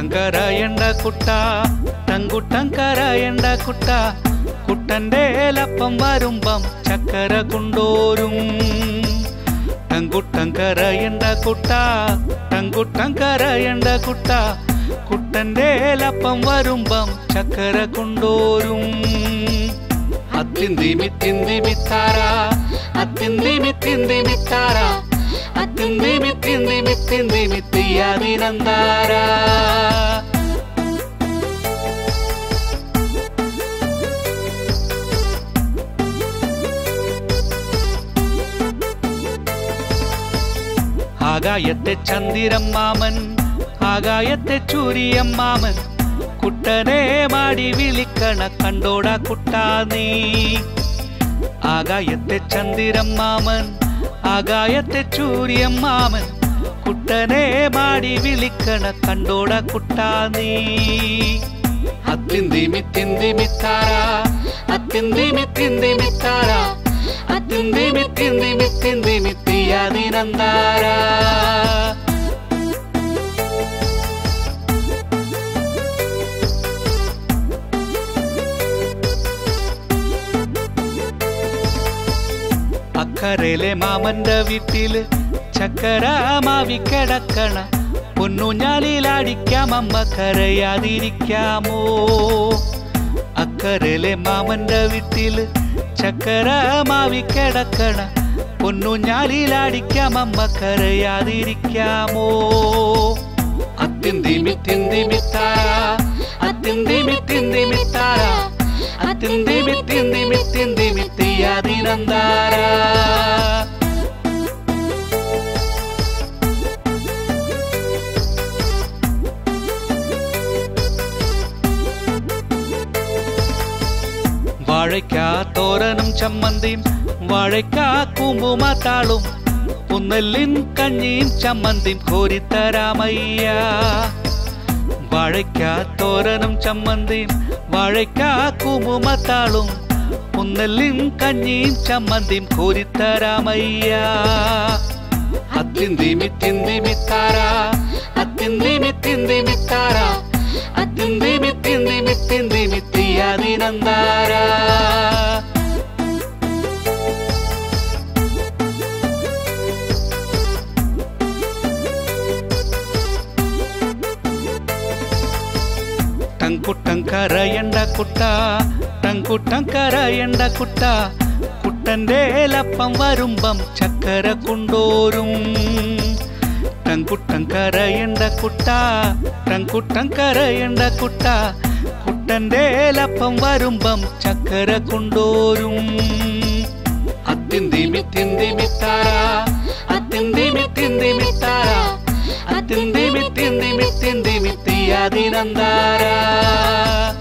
ടങ്കുട്ടങ്കരയണ്ട കുട്ട ടങ്കുട്ടങ്കരയണ്ട കുട്ട കുട്ടന്റെ ഏലപ്പം വരുമ്പം ചക്കര കൊണ്ടോരും ടങ്കുട്ടങ്കരയണ്ട കുട്ട ടങ്കുട്ടങ്കരയണ്ട കുട്ട കുട്ടന്റെ ഏലപ്പം വരുമ്പം ചക്കര കൊണ്ടോരും അത്തിന്തി മിത്തിന്തി മിത്താര അത്തിന്തി മിത്തിന്തി മിത്താര അത്തിന്തി മിത്തിന്തി മിത്തിന്തി മിത്തിയതിനന്താര ആകായത്തെ ചന്ദിരമ്മാമൻ ആകായത്തെ ചൂരിയമ്മാമൻ കുട്ടനെ മാടി വിളിക്കണ കണ്ടോട കുട്ടാ നീ ആകായത്തെ ചന്ദിരമ്മാമൻ ആകായത്തെ ചൂരിയമ്മാമൻ കുട്ടനെ മാടി വിളിക്കണ കണ്ടോട കുട്ടാ നീ അത്തിന്തി മിത്തിന്തി മിത്താര അത്തിന്തി മിത്തിന്തി മിത്താര അത്തിന്തി മിത്തിന്തി മിത്തിന്തി മിത്തിയതിനന്താര അക്കരയിലെ മാമന്റെ വീട്ടില് ചക്കര മാവി കിടക്കണ പൊന്നുഞ്ഞാലിലടിക്കാം അമ്മ കരയാതിരിക്കാമോ അക്കരയിലെ മാമന്റെ വീട്ടില് ചക്കര മാവി കിടക്കണ പൊന്നുഞ്ഞാലിലടിക്കാം അമ്മ കരയാതിരിക്കാമോ അത്തിന്തി മിത്തിന്തി മിത്താര അത്തിന്തി മിത്തിന്തി മിത്താര അത്തിന്തി മിത്തിന്തി മിത്തിന്തി മിത്തിയതിനന്താര വാഴയ്ക്ക തോരനും ചമ്മന്തിയും വാഴയ്ക്ക കുമ്പുമാത്താളും പുന്നല്ലിൻ കഞ്ഞിയും ചമ്മന്തിയും കോരിത്തരാമയ്യ വാഴയ്ക്ക തോരനും ചമ്മന്തിയും വാഴയ്ക്ക കുമ്പുമാത്താളും പുന്നല്ലിൻ കഞ്ഞിയും ചമ്മന്തിയും കോരിത്തരാമയ്യ അത്തിന്തി മിത്തിന്തി മിത്താര അത്തിന്തി മിത്തിന്തി മിത്താര അത്തിന്തി മിത്തിന്തി മിത്തിന്തി മിത്തിയതിനന്താര ടങ്കുട്ടങ്കരയണ്ട കുട്ട ടങ്കുട്ടങ്കരയണ്ട കുട്ട കുട്ടന്റെ ഏലപ്പം വരുമ്പം ചക്കര കൊണ്ടോരും ടങ്കുട്ടങ്കരയണ്ട കുട്ട ടങ്കുട്ടങ്കരയണ്ട കുട്ട കുട്ടന്റെ ഏലപ്പം വരുമ്പം ചക്കര കൊണ്ടോരും അത്തിന്തി മിത്തിന്തി മിത്താര അത്തിന്തി മിത്തിന്തി മിത്താര അത്തിന്തി മിത്തിന്തി മിത്തിന്തി മിത്തിയതിനന്താര